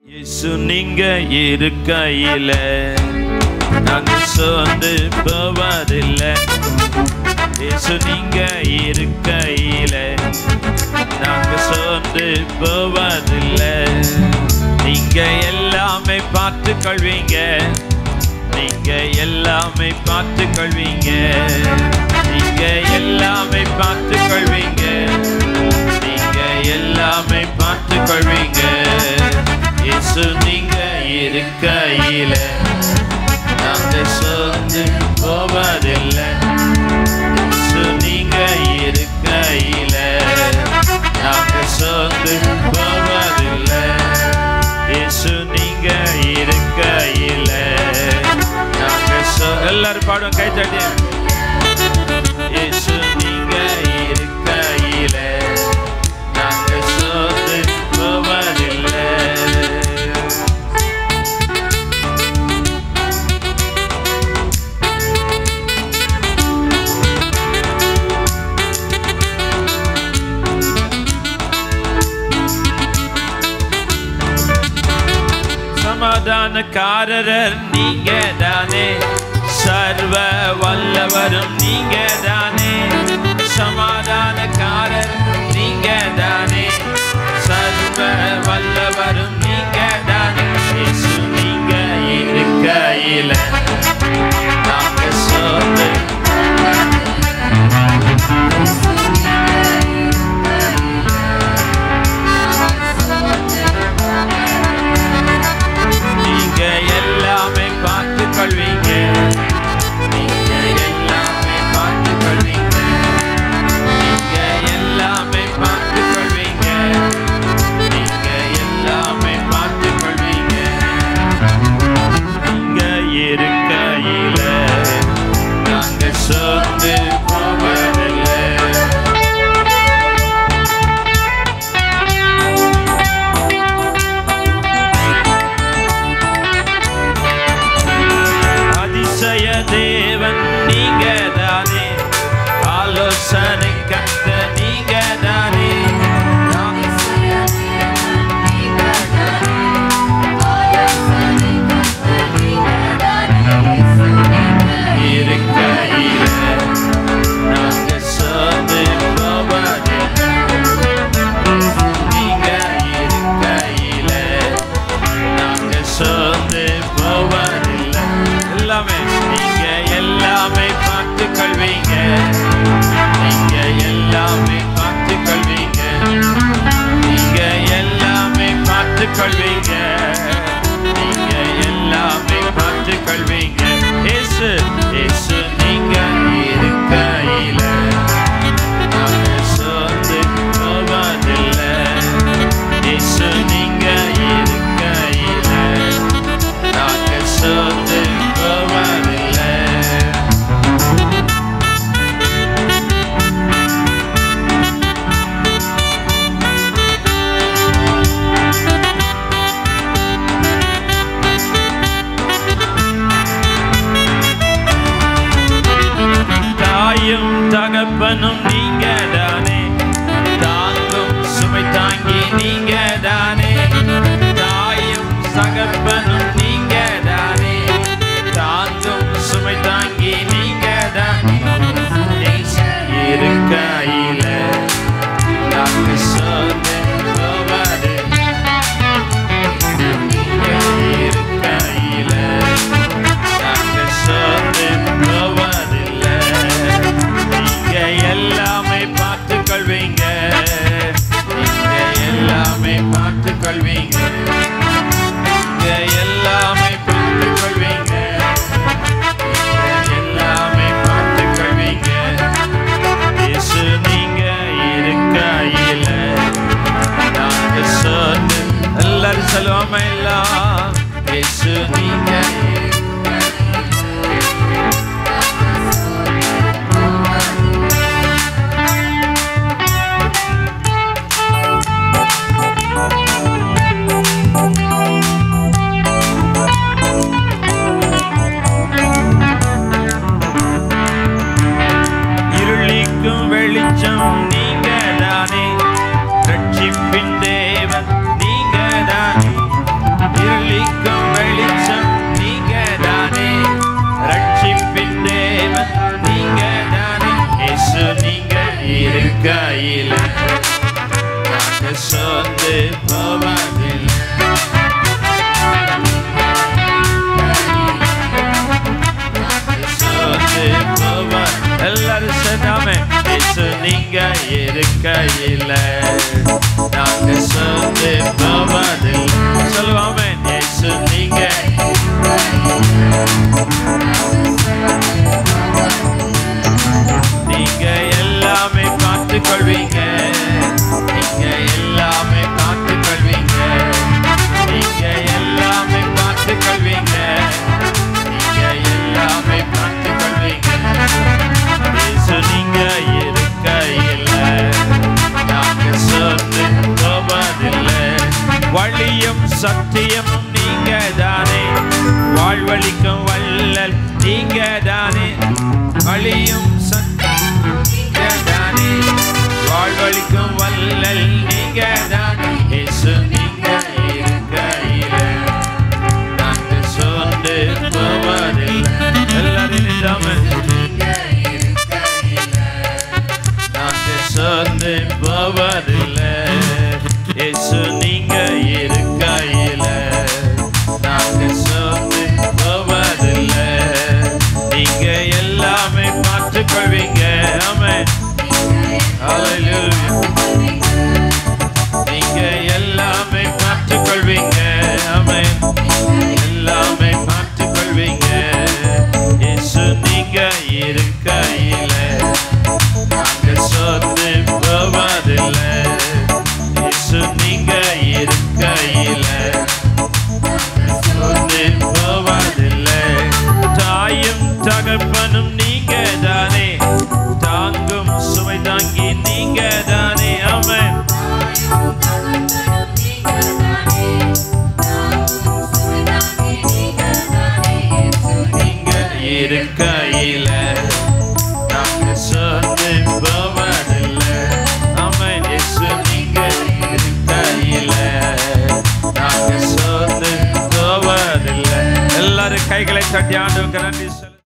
இயேசு நீங்க இருக்கையில நாங்க சோர்ந்து போவதில்லை இயேசு நீங்க இருக்கையில நாங்க சோர்ந்து போவதில்லை நீங்க எல்லாமே பார்த்து கொள்வீங்க நீங்க எல்லாமே பார்த்து கொள்வீங்க நீங்க எல்லாமே பார்த்து கொள்வீங்க நீங்க எல்லாமே பார்த்து கொள்வீங்க இயேசு நீங்க இருக்கையில நாங்க சோர்ந்து போவதில்லை இயேசு நீங்க இருக்கையில நாங்க சோர்ந்து போவதில்லை இயேசு நீங்க இருக்கையில நாங்க சோ எல்லாரும் பாடுவோம் கை தட்டி இயேசு நீங்க இருக்கையில நாங்க சோர்ந்து போவதில்லை சமாதானக்காரர் நீங்க தானே சர்வ வல்லவரும் நீங்க தானே சமாதானக்காரர் நீங்க தானே சர்வ வல்லவரும் நீங்க தானே இயேசு நீங்க இருக்கையில நாங்க சோர்ந்து நீங்க எல்லாமே பார்த்து கொள்வீங்க நீங்க எல்லாமே பார்த்து கொள்வீங்க நீங்க எல்லாமே பார்த்து கொள்வீங்க நீங்க எல்லாமே பார்த்து கொள்வீங்க நீங்க இருக்கையில நாங்க சோர்ந்து போவதில்லை அதிசய தேவன் நீங்க தானே ஆலோசனை கத்த நீங்க தானே இருக்கையில நாங்க சோர்ந்து போவதில்லை நீங்க இருக்கையில நாங்க சோர்ந்து போவதில்லை எல்லாமே நீங்க எல்லாமே பார்த்து கொள்வீங்க நீங்க எல்லாமே பார்த்து கொள்வீங்க நீங்க எல்லாமே பார்த்து கொள்வீங்க நீங்க எல்லாமே பார்த்து கொள்வீங்க இயேசு இயேசு நீங்க இருக்கையில நாங்க சோர்ந்து போவதில்லை இயேசு நீங்க இருக்கையில நாங்க சோர்ந்து போவதில்லை தாயும் தகப்பனும் நீங்க தானே தாங்கும் சுமை தாங்கி நீங்க தானே தாயும் தகப்பனும் நீங்க தானே தாங்கும் சுமை தாங்கி நீங்க தானே இருக்கையில நாங்க சோர்ந்து போவது இருக்கையில நாங்க சோர்ந்து போவதில்லை நீங்க எல்லாமே பார்த்து கொள்வீங்க நீங்க எல்லாமே பார்த்து கொள்வீங்க நீங்க எல்லாமே பார்த்து கொள்வீங்க நீங்க எல்லாமே பார்த்து கொள்வீங்க இயேசு நீங்க இருக்கையில நாங்க சோர்ந்து எல்லாரும் சொல்லுவோமா எல்லாம் இயேசு நீங்க இருளிக்கும் வெளிச்சம் நீங்க தானே ரட்சிப்பின் தேவன் நீங்க தானே சத்தியமும் நீங்க தானே வாழ்வழிக்கும் வள்ளல் நீங்க தானே வழியும் சத்தியமும் நீங்க தானே வாழ்வழிக்கும் வள்ளல் நீங்க தானே இயேசு நீங்க இருக்கையில நாங்கள் சோர்ந்து போவதில்லை எல்லாரும் நின்றாம நாங்கள் சோர்ந்து போவதில்லை இயேசு நீங்க இருக்கையில நாங்கள் சோர்ந்து போவதில்லை நீங்க எல்லாமே மாற்றிக்கொள்வீங்க ஆமென் Hallelujah. நீங்க எல்லாமே மாற்றிக்கொள்வீங்க ஆமென் எல்லாமே மாற்றிக்கொள்வீங்க இயேசு நீங்க இருக்கையில நாங்க சோர்ந்து போவதில்லை இயேசு நீங்க இருக்கையில சோர்ந்து போவதில்லை தாயும் தகப்பனும் நீங்க தானே தாங்கும் சுமை தாங்கி நீங்க தானே ஆமென் நீங்க இருக்கையில நாங்க சோர்ந்து போவதில்லை ஆமென் இயேசு நீங்க இருக்கையில நாங்க சோர்ந்து போவதில்லை எல்லாரும் கைகளை தட்டி ஆண்டவருக்கு நன்றி